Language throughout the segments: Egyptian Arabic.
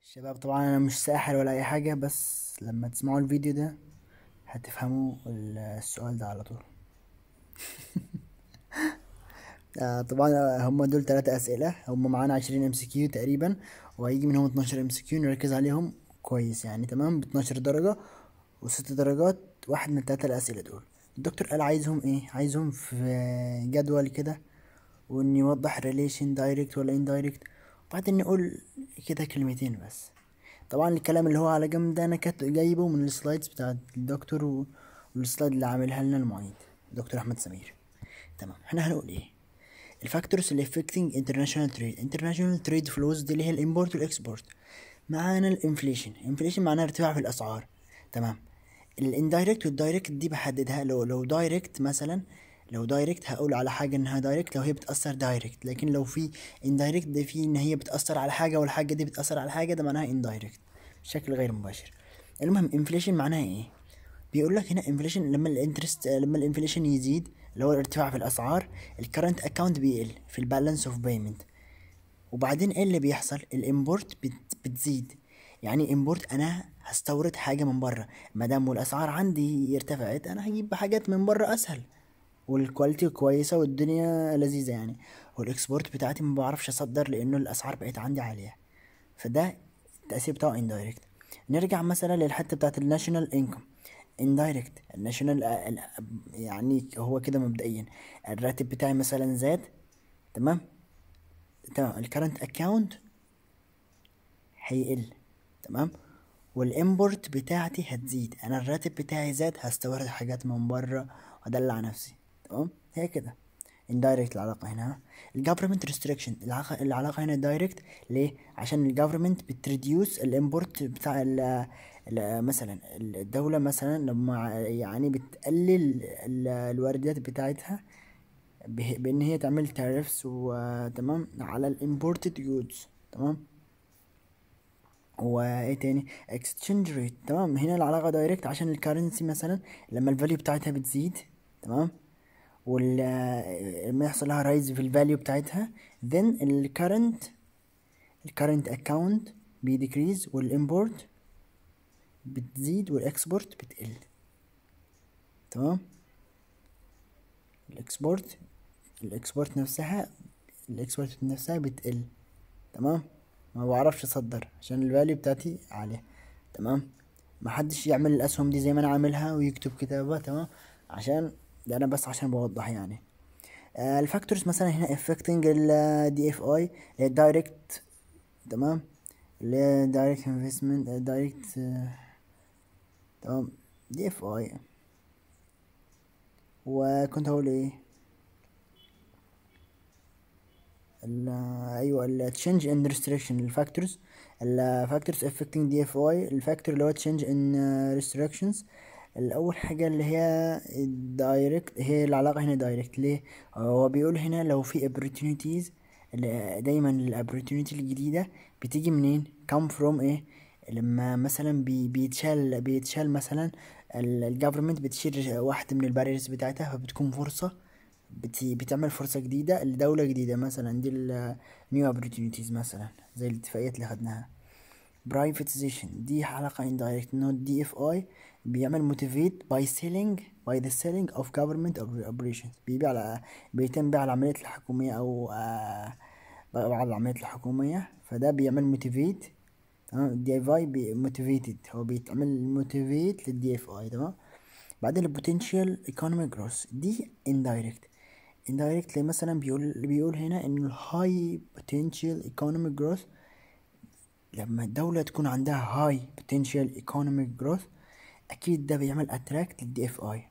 شباب طبعا انا مش ساحر ولا اي حاجة بس لما تسمعوا الفيديو ده هتفهموا ال- السؤال ده على طول آه طبعا هم دول ثلاثة اسئلة هم معانا عشرين ام سي كيو تقريبا وهيجي منهم اتناشر ام سي كيو نركز عليهم كويس يعني تمام باتناشر درجة وست درجات واحد من التلاتة الاسئلة دول الدكتور قال عايزهم ايه عايزهم في جدول كده وان يوضح ريليشن دايركت ولا اندايركت وبعدين نقول كده كلمتين بس طبعا الكلام اللي هو على جنب ده انا كنت جايبه من السلايدز بتاعت الدكتور و- والسلايد اللي عاملها لنا المعيد دكتور احمد سمير تمام احنا هنقول ايه الفاكتورز اللي affecting international trade international trade flows دي اللي هي الامبورت والاكسبورت معانا الانفليشن انفليشن معناها ارتفاع في الاسعار تمام الاندايركت والدايركت دي بحددها لو لو دايركت مثلا لو دايركت هقول على حاجه انها دايركت لو هي بتاثر دايركت لكن لو في اندايركت ده في ان هي بتاثر على حاجه والحاجه دي بتاثر على حاجه ده معناها اندايركت بشكل غير مباشر المهم انفليشن معناها ايه بيقول لك هنا انفليشن لما الانترست لما الانفليشن يزيد اللي هو الارتفاع في الاسعار الكرنت اكاونت بيقل في البالانس اوف بيمنت وبعدين ايه اللي بيحصل الامبورت بت بتزيد يعني امبورت انا هستورد حاجه من بره ما دام الاسعار عندي ارتفعت انا هجيب حاجات من بره اسهل والكواليتي كويسه والدنيا لذيذه يعني والاكسبورت بتاعتي ما بعرفش اصدر لانه الاسعار بقت عندي عاليه فده التاثير بتاعه اندايركت نرجع مثلا للحته بتاعت الناشونال انكم اندايركت الناشونال يعني هو كده مبدئيا الراتب بتاعي مثلا زاد تمام تمام الكرنت اكاونت هيقل تمام والامبورت بتاعتي هتزيد انا الراتب بتاعي زاد هستورد حاجات من بره وادلع نفسي تمام هي كده indirect العلاقة هنا الجفرمنت ريستريكشن العلاقة العلاقة هنا دايركت ليه؟ عشان الجفرمنت بتريديوس الامبورت بتاع ال ال- مثلا الدولة مثلا لما يعني بتقلل ال- الواردات بتاعتها به- بان هي تعمل تاريفس وتمام على الامبورتد جودز تمام وايه تاني اكسشينج ريت تمام هنا العلاقه دايركت عشان الكارنسي مثلا لما الفاليو بتاعتها بتزيد تمام وال لما يحصل لها رايز في الفاليو بتاعتها then الكرنت الكرنت اكاونت بيديكريز والامبورت بتزيد والاكسبورت بتقل تمام الاكسبورت الاكسبورت نفسها الاكسبورت نفسها بتقل تمام ما بعرفش اصدر عشان الفاليو بتاعتي عالية تمام ما حدش يعمل الاسهم دي زي ما انا عاملها ويكتب كتابة تمام عشان ده انا بس عشان بوضح يعني آه الفاكتورز مثلا هنا affecting ال DFI اللي هي direct تمام اللي هي direct investment آه، direct آه، تمام DFI وكنت هقول ايه ال ايوه ال change in restriction الفاكتورز الفاكتورز affecting DFI الفاكتور اللي هو change in restrictions الاول حاجه اللي هي direct هي العلاقه هنا direct ليه هو بيقول هنا لو في opportunities اللي دايما ال opportunity الجديده بتيجي منين come from ايه لما مثلا بي بيتشال بيتشال مثلا الجفرمنت بتشيل واحدة من الباريرز بتاعتها فبتكون فرصة بت... بتعمل فرصة جديدة لدولة جديدة مثلا دي ال new opportunities مثلا زي الاتفاقيات اللي خدناها privatization دي علاقة indirect انه دي اف اي بيعمل motivate by selling by the selling of government operations بيبيع على بيتم بيع العمليات الحكومية او آه بعض العمليات الحكومية فده بيعمل motivate تمام الدي اف اي موتيفيتد هو بيتعمل موتيفيت للدي اف اي تمام بعدين البوتنشال ايكونوميك جروث دي اندايركت اندايركت مثلا بيقول بيقول هنا ان الهاي بوتنشال ايكونوميك جروث لما الدولة تكون عندها هاي بوتنشال ايكونوميك جروث اكيد ده بيعمل اتراكت للدي اف اي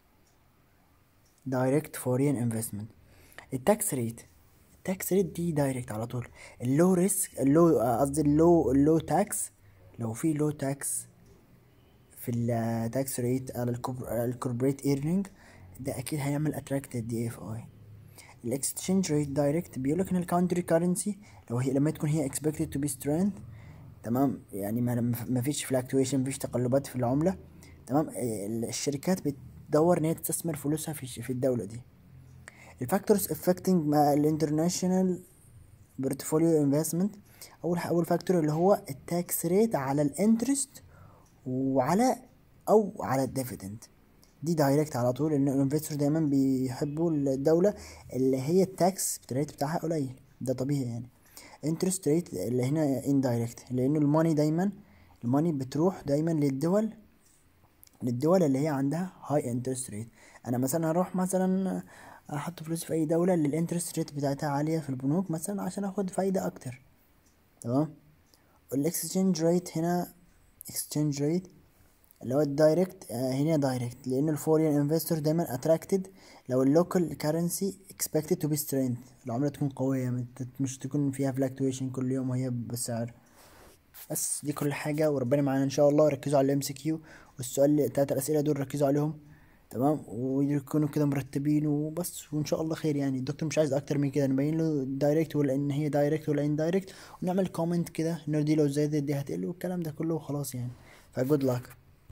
دايركت فورين انفستمنت التاكس ريت التاكس ريت دي دايركت على طول اللو ريسك اللو قصدي اللو اللو تاكس لو في لو تاكس في التاكس ريت على الكوربريت ايرنينج ده اكيد هيعمل اتراكت الدي اف اي الاكسشينج ريت دايركت بيقول لك ان الكاونتري كارنسي لو هي لما تكون هي expected to be strength تمام يعني ما ما فيش fluctuation ما فيش تقلبات في العملة تمام الشركات بتدور ان هي تستثمر فلوسها في في الدولة دي الفاكتورز affecting الانترناشونال بورتفوليو انفستمنت اول اول فاكتور اللي هو التاكس ريت على الانترست وعلى او على الديفيدند دي دايركت على طول لان الانفستور دايما بيحبوا الدوله اللي هي التاكس ريت بتاعها قليل ده طبيعي يعني انترست ريت اللي هنا اندايركت لانه الماني دايما الماني بتروح دايما للدول للدول اللي هي عندها هاي انترست ريت انا مثلا هروح مثلا احط فلوسي في اي دولة اللي الانترست ريت بتاعتها عالية في البنوك مثلا عشان اخد فايدة اكتر تمام الاكسشينج ريت هنا اكسشينج ريت اللي هو الدايركت آه هنا دايركت لان الفورين انفستور دايما اتراكتد لو اللوكال كارنسي expected to be strength العملة تكون قوية مش تكون فيها fluctuation كل يوم وهي بالسعر بس دي كل حاجة وربنا معانا ان شاء الله ركزوا على الام سي كيو والسؤال التلات الاسئلة دول ركزوا عليهم تمام ويكونوا كده مرتبين وبس وان شاء الله خير يعني الدكتور مش عايز اكتر من كده نبين له دايركت ولا ان هي دايركت ولا ان دايركت ونعمل كومنت كده انه دي لو زادت دي هتقل والكلام ده كله وخلاص يعني فجود لك